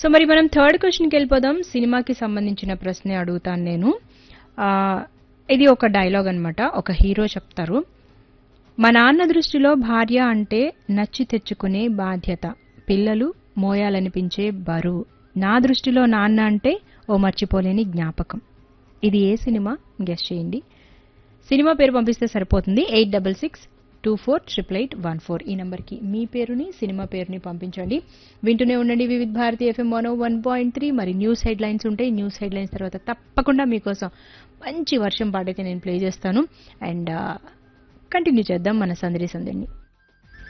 so మరి మనం third క్వశ్చన్కి వెళ్ళిపోదాం సినిమాకి సంబంధించిన ప్రశ్నే అడుగుతాను నేను ఆ, ఇది ఒక డైలాగ్ అన్నమాట ఒక హీరో చెప్తారు మా నాన్న దృష్టిలో భార్య అంటే నచ్చి తెచ్చుకునే బాధ్యత పిల్లలు మోయాలనిపించే బరువు నా దృష్టిలో నాన్న అంటే ఓ మర్చిపోలేని జ్ఞాపకం ఇది ఏ సినిమా గెస్ట్ చేయండి సినిమా పేరు పంపిస్తే సరిపోతుంది eight double six two four triple eight one four ఈ నెంబర్కి మీ పేరుని సినిమా పేరుని పంపించండి వింటూనే ఉండండి Vividh Bharati FM one one point three మరి న్యూస్ హెడ్ లైన్స్ ఉంటాయి న్యూస్ హెడ్ లైన్స్ తర్వాత తప్పకుండా మీకోసం మంచి వర్షం పాటైతే నేను ప్లే చేస్తాను అండ్ కంటిన్యూ చేద్దాం మన సందడి సందడిని